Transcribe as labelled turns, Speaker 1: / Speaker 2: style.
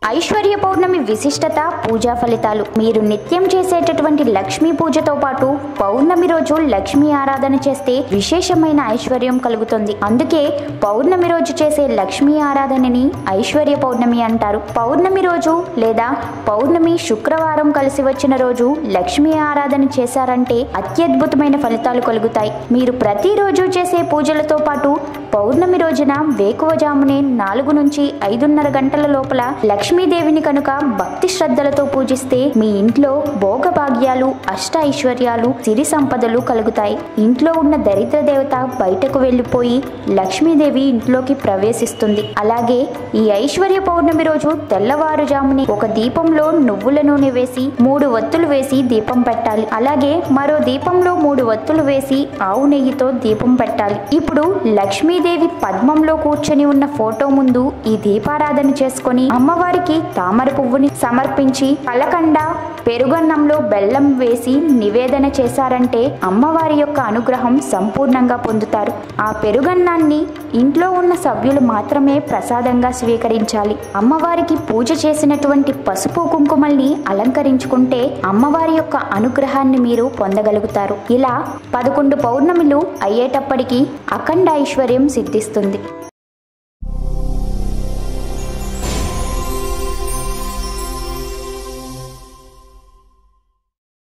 Speaker 1: ఐశ్వర్య పౌర్ణమి విశిష్టత పూజా ఫలితాలు మీరు నిత్యం చేసేటటువంటి లక్ష్మీ పూజతో పాటు పౌర్ణమి రోజు లక్ష్మీ ఆరాధన చేస్తే విశేషమైన ఐశ్వర్యం కలుగుతుంది అందుకే పౌర్ణమి రోజు చేసే లక్ష్మీ ఆరాధనని ఐశ్వర్య పౌర్ణమి అంటారు పౌర్ణమి రోజు లేదా పౌర్ణమి శుక్రవారం కలిసి వచ్చిన రోజు లక్ష్మీ ఆరాధన చేశారంటే అత్యద్భుతమైన ఫలితాలు కలుగుతాయి మీరు ప్రతిరోజు చేసే పూజలతో పాటు పౌర్ణమి రోజున వేకువజామునే నాలుగు నుంచి ఐదున్నర గంటల లోపల లక్ష్మీదేవిని కనుక భక్తి శ్రద్ధలతో పూజిస్తే మీ ఇంట్లో భోగభాగ్యాలు అష్ట ఐశ్వర్యాలు సిరి సంపదలు కలుగుతాయి ఇంట్లో ఉన్న దరిద్ర దేవత బయటకు వెళ్ళిపోయి లక్ష్మీదేవి ఇంట్లోకి ప్రవేశిస్తుంది అలాగే ఈ ఐశ్వర్య పౌర్ణమి రోజు తెల్లవారుజామునే ఒక దీపంలో నువ్వుల నూనె వేసి మూడు వత్తులు వేసి దీపం పెట్టాలి అలాగే మరో దీపంలో మూడు వత్తులు వేసి ఆవు నెయ్యితో దీపం పెట్టాలి ఇప్పుడు లక్ష్మీదేవి పద్మంలో కూర్చొని ఉన్న ఫోటో ముందు ఈ దీపారాధన చేసుకొని అమ్మవారికి తామర పువ్వుని సమర్పించి కలకండ పెరుగన్నంలో బెల్లం వేసి నివేదన చేశారంటే అమ్మవారి యొక్క అనుగ్రహం సంపూర్ణంగా పొందుతారు ఆ పెరుగన్నాన్ని ఇంట్లో ఉన్న సభ్యులు మాత్రమే ప్రసాదంగా స్వీకరించాలి అమ్మవారికి పూజ చేసినటువంటి పసుపు కుంకుమల్ని అలంకరించుకుంటే అమ్మవారి యొక్క అనుగ్రహాన్ని మీరు పొందగలుగుతారు ఇలా పదకొండు పౌర్ణమిలు అయ్యేటప్పటికీ అఖండ ఐశ్వర్యం సిద్ధిస్తుంది